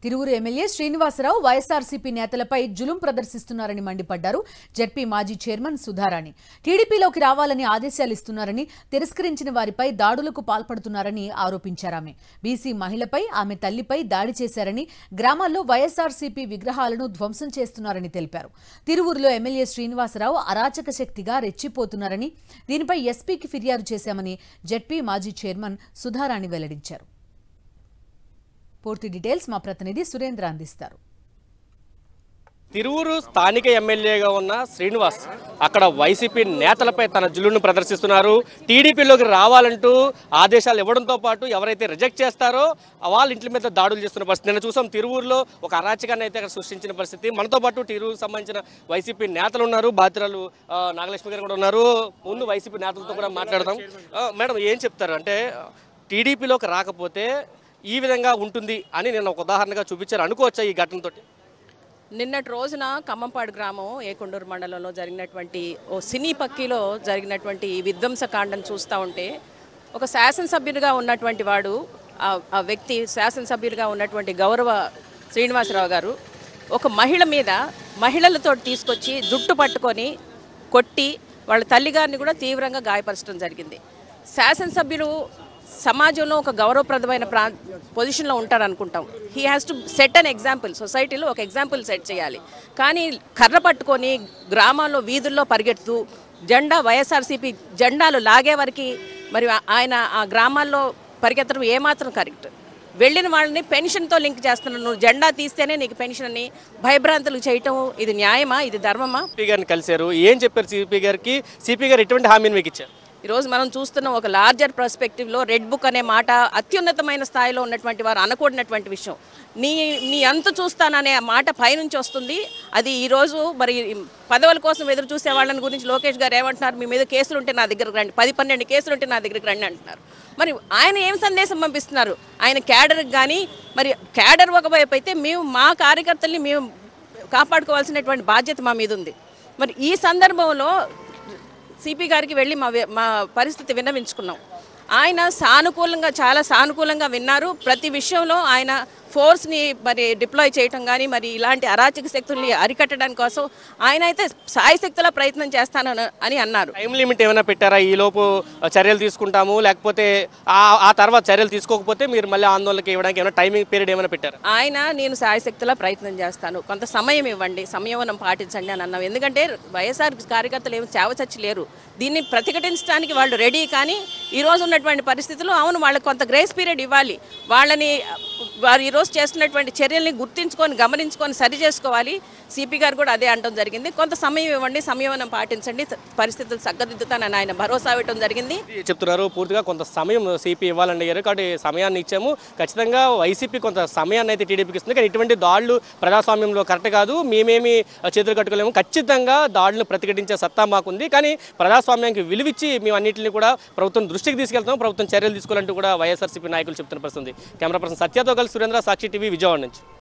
Tiruvuru MLA Srinivasarao YSRCP నేతలపై జులుం ప్రదర్శిస్తున్నారని మండిపడ్డారు ZP మాజీ చైర్మన్ సుధారాణి టీడీపీలోకి రావాలని ఆదేశాలు ఇస్తున్నారని తిరస్కరించిన వారిపై దాడులకు పాల్పడుతున్నారని ఆరోపించారామె బీసీ మహిళపై ఆమె తల్లిపై దాడి చేశారని గ్రామాల్లో వైఎస్ఆర్సీపీ విగ్రహాలను ధ్వంసం చేస్తున్నారని తెలిపారు తిరువురులో ఎమ్మెల్యే శ్రీనివాసరావు అరాచక శక్తిగా రెచ్చిపోతున్నారని దీనిపై ఎస్పీకి ఫిర్యాదు చేశామని జడ్పీ మాజీ చైర్మన్ సుధారాణి వెల్లడించారు పూర్తి డీటెయిల్స్ మా ప్రతినిధి సురేంద్ర అందిస్తారు తిరువురు స్థానిక ఎమ్మెల్యేగా ఉన్న శ్రీనివాస్ అక్కడ వైసీపీ నేతలపై తన జులును ప్రదర్శిస్తున్నారు టీడీపీలోకి రావాలంటూ ఆదేశాలు ఇవ్వడంతో పాటు ఎవరైతే రిజెక్ట్ చేస్తారో వాళ్ళ ఇంటి మీద దాడులు చేస్తున్న పరిస్థితి నిన్న చూసాం తిరువురులో ఒక అరాచకాన్ని అయితే అక్కడ సృష్టించిన పరిస్థితి మనతో పాటు తిరువురుకు సంబంధించిన వైసీపీ నేతలు ఉన్నారు బాధితురాలు ఆ, నాగలక్ష్మి గారు కూడా ఉన్నారు ముందు వైసీపీ నేతలతో కూడా మాట్లాడదాం ఆ, మేడం ఏం చెప్తారు అంటే టీడీపీలోకి రాకపోతే ఈ విధంగా ఉంటుంది అని నేను ఒక ఉదాహరణగా చూపించారు అనుకోవచ్చా ఈ ఘటనతోటి నిన్నటి రోజున ఖమ్మంపాడు గ్రామం ఏకొండూరు మండలంలో జరిగినటువంటి ఓ సినీ పక్కీలో జరిగినటువంటి ఈ విధ్వంసకాండం చూస్తూ ఉంటే ఒక శాసనసభ్యుడిగా ఉన్నటువంటి వాడు ఆ- ఆ వ్యక్తి శాసనసభ్యుడిగా ఉన్నటువంటి గౌరవ శ్రీనివాసరావు గారు ఒక మహిళ మీద మహిళలతో తీసుకొచ్చి జుట్టు పట్టుకొని కొట్టి వాళ్ళ తల్లిగారిని కూడా తీవ్రంగా గాయపరచడం జరిగింది శాసనసభ్యులు సమాజంలో ఒక గౌరవప్రదమైన ప్రా పొజిషన్లో ఉంటారు అనుకుంటాం he has to set an example సొసైటీలో ఒక ఎగ్జాంపుల్ సెట్ చేయాలి కానీ కర్ర పట్టుకొని గ్రామాల్లో వీధుల్లో పరిగెడుతూ జెండా వైఎస్ఆర్సీపీ జెండాలు లాగే వరకు మరి ఆ- ఆయన ఆ గ్రామాల్లో పరిగెత్తడం ఏమాత్రం కరెక్ట్ వెళ్ళిన వాళ్ళని పెన్షన్తో లింక్ చేస్తున్నాను నువ్వు జెండా తీస్తేనే నీకు పెన్షన్ అని భయభ్రాంతులు చేయటం ఇది న్యాయమా ఇది ధర్మమా సిపి గారిని కలిశారు ఏం చెప్పారు సిపి గారికి సిపి గారు ఎటువంటి హామీని మీకు ఇచ్చారు ఈరోజు మనం చూస్తున్న ఒక లార్జర్ పర్స్పెక్టివ్లో రెడ్ బుక్ అనే మాట అత్యున్నతమైన స్థాయిలో ఉన్నటువంటి వారు అనకూడనటువంటి విషయం నీ నీ అంతు చూస్తాననే ఆ మాట పైనుంచి వస్తుంది అది ఈరోజు మరి పదవుల కోసం ఎదురు చూసే వాళ్ళని గురించి లోకేష్ గారు ఏమంటున్నారు మీ మీద కేసులు ఉంటే నా దగ్గరకు రండి పది పన్నెండు కేసులు ఉంటే నా దగ్గరికి రండి అంటున్నారు మరి ఆయన ఏం సందేశం పంపిస్తున్నారు ఆయన క్యాడర్కి కానీ మరి క్యాడర్ ఒకవైపు అయితే మేము మా కార్యకర్తల్ని మేము కాపాడుకోవాల్సినటువంటి బాధ్యత మా మీద ఉంది మరి ఈ సందర్భంలో సిపి గారికి వెళ్ళి మా వి- మా పరిస్థితి విన్నవించుకున్నాం ఆయన సానుకూలంగా చాలా సానుకూలంగా విన్నారు ప్రతి విషయంలో ఆయన ఫోర్స్ని మరి డిప్లాయ్ చేయటం కానీ మరి ఇలాంటి అరాచక శక్తుల్ని అరికట్టడానికి కోసం ఆయన అయితే సాయశక్తుల ప్రయత్నం చేస్తానని అని అన్నారు టైం లిమిట్ ఏమైనా పెట్టారా ఈ లోపు చర్యలు తీసుకుంటాము లేకపోతే ఆ ఆ తర్వాత చర్యలు తీసుకోకపోతే మీరు మళ్ళీ ఆందోళనకి ఇవ్వడానికి ఏమైనా టైమింగ్ పీరియడ్ ఏమైనా పెట్టారా ఆయన నేను సాయశక్తుల ప్రయత్నం చేస్తాను కొంత సమయం ఇవ్వండి సంయమనం పాటించండి అని అన్నాం ఎందుకంటే వైఎస్ఆర్ కార్యకర్తలు ఏమి చావచచ్చి లేరు దీన్ని ప్రతిఘటించడానికి వాళ్ళు రెడీ కానీ ఈ రోజు ఉన్నటువంటి పరిస్థితుల్లో అవును వాళ్ళకి కొంత గ్రేస్ పీరియడ్ ఇవ్వాలి వాళ్ళని వారు ఈరోజు చేస్తున్నటువంటి చర్యల్ని గుర్తించుకొని గమనించుకొని సరి చేసుకోవాలి సిపి గారు కూడా అదే అనడం జరిగింది కొంత సమయం ఇవ్వండి సంయమనం పాటించండి పరిస్థితులు చక్కదిద్దుతానని ఆయన భరోసా ఇవ్వడం జరిగింది ఇది చెప్తున్నారు పూర్తిగా కొంత సమయం సిపి ఇవ్వాలని అడిగారు కాబట్టి సమయాన్ని ఇచ్చాము ఖచ్చితంగా వైసీపీ కొంత సమయాన్ని అయితే టీడీపీకి ఇస్తుంది కానీ ఇటువంటి దాడులు ప్రజాస్వామ్యంలో కరెక్ట్ కాదు మేమేమి చేతులు కట్టుకోలేము ఖచ్చితంగా దాడులు ప్రతిఘటించే సత్తా మాకుంది కానీ ప్రజాస్వామ్యానికి విలువిచ్చి మేము అన్నింటిని కూడా ప్రభుత్వం దృష్టికి తీసుకెళ్తాం ప్రభుత్వం చర్యలు తీసుకోవాలంటూ కూడా వైఎస్ఆర్సీపీ నాయకులు చెప్తున్న పరిస్థితి కెమెరా పర్సన్ సత్యతో కలిసి సురేంద్ర సాక్షి టీవీ విజయవాడ నుంచి